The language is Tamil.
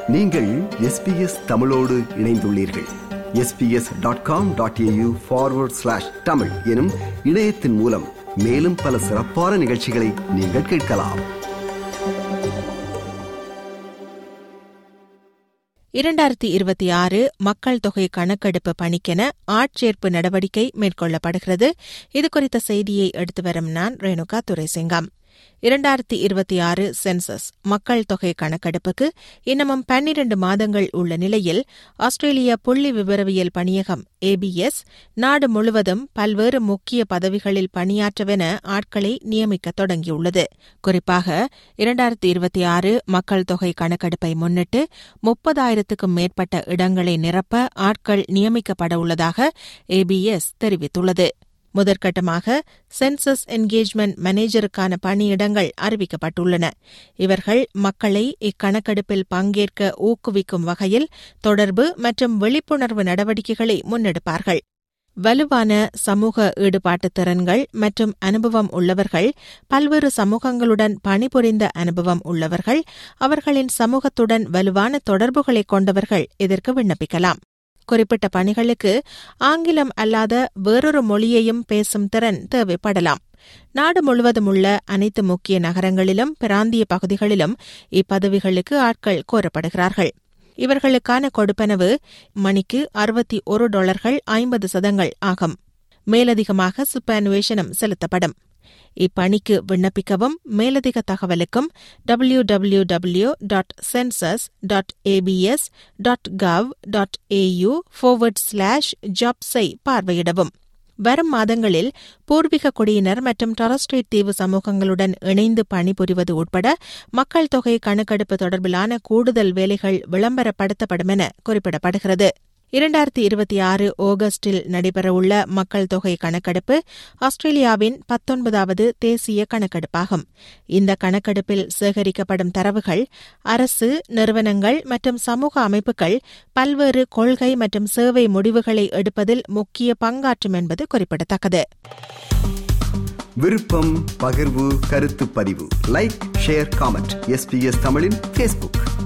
நீங்கள் எஸ்பிஎஸ் தமிழோடு இணைந்துள்ளீர்கள் S B S dot com dot A U forward slash Tamil எனும் இணையத்தின் மூலம் மேலும் பல சிறப்பான நிகழ்ச்சிகளை நீங்கள் கேட்கலாம் இரண்டாயிரத்தி இருபத்தி ஆறு மக்கள் தொகை கணக்கெடுப்பு பணிக்கென ஆட்சேர்ப்பு நடவடிக்கை மேற்கொள்ளப்படுகிறது இது குறித்த செய்தியை எடுத்து வரும் நான் ரேணுகா துரைசிங்கம் இரண்டாயிரத்தி இருபத்தி ஆறு சென்சஸ் மக்கள் தொகை கணக்கெடுப்புக்கு இன்னமும் பன்னிரண்டு மாதங்கள் உள்ள நிலையில் ஆஸ்திரேலிய புள்ளி விவரவியல் பணியகம் ஏபிஎஸ் நாடு முழுவதும் பல்வேறு முக்கிய பதவிகளில் பணியாற்றவென ஆட்களை நியமிக்க தொடங்கியுள்ளது குறிப்பாக இரண்டாயிரத்தி இருபத்தி ஆறு மக்கள் தொகை கணக்கெடுப்பை முன்னிட்டு முப்பதாயிரத்துக்கும் மேற்பட்ட இடங்களை நிரப்ப ஆட்கள் நியமிக்கப்பட உள்ளதாக ஏபிஎஸ் தெரிவித்துள்ளது முதற்கட்டமாக சென்சஸ் என்கேஜ்மெண்ட் மேனேஜருக்கான பணியிடங்கள் அறிவிக்கப்பட்டுள்ளன இவர்கள் மக்களை இக்கணக்கெடுப்பில் பங்கேற்க ஊக்குவிக்கும் வகையில் தொடர்பு மற்றும் விழிப்புணர்வு நடவடிக்கைகளை முன்னெடுப்பார்கள் வலுவான சமூக ஈடுபாட்டு திறன்கள் மற்றும் அனுபவம் உள்ளவர்கள் பல்வேறு சமூகங்களுடன் பணிபுரிந்த அனுபவம் உள்ளவர்கள் அவர்களின் சமூகத்துடன் வலுவான தொடர்புகளை கொண்டவர்கள் இதற்கு விண்ணப்பிக்கலாம் குறிப்பிட்ட பணிகளுக்கு ஆங்கிலம் அல்லாத வேறொரு மொழியையும் பேசும் திறன் தேவைப்படலாம் நாடு முழுவதும் உள்ள அனைத்து முக்கிய நகரங்களிலும் பிராந்திய பகுதிகளிலும் இப்பதவிகளுக்கு ஆட்கள் கோரப்படுகிறார்கள் இவர்களுக்கான கொடுப்பனவு மணிக்கு அறுபத்தி ஒரு டாலர்கள் ஐம்பது சதங்கள் ஆகும் மேலதிகமாக சுப்பானுவேஷனும் செலுத்தப்படும் இப்பணிக்கு விண்ணப்பிக்கவும் மேலதிக தகவலுக்கும் W W W dot census dot A B S dot gov dot A U forward slash ஜாப்ஸை பார்வையிடவும் வரும் மாதங்களில் பூர்வீக குடியினர் மற்றும் டொரஸ்ட்ரேட் தீவு சமூகங்களுடன் இணைந்து பணிபுரிவது உட்பட மக்கள் தொகை கணக்கெடுப்பு தொடர்பிலான கூடுதல் வேலைகள் விளம்பரப்படுத்தப்படும் என குறிப்பிடப்படுகிறது இரண்டாயிரத்தி இருபத்தி ஆறு ஆகஸ்டில் நடைபெறவுள்ள மக்கள் தொகை கணக்கெடுப்பு ஆஸ்திரேலியாவின் பத்தொன்பதாவது தேசிய கணக்கெடுப்பாகும் இந்த கணக்கெடுப்பில் சேகரிக்கப்படும் தரவுகள் அரசு நிறுவனங்கள் மற்றும் சமூக அமைப்புகள் பல்வேறு கொள்கை மற்றும் சேவை முடிவுகளை எடுப்பதில் முக்கிய பங்காற்றும் என்பது குறிப்பிடத்தக்கது விருப்பம் பகிர்வு கருத்து பதிவு லைக் ஷேர் காமெண்ட் எஸ்பிஎஸ் தமிழின் ஃபேஸ்புக்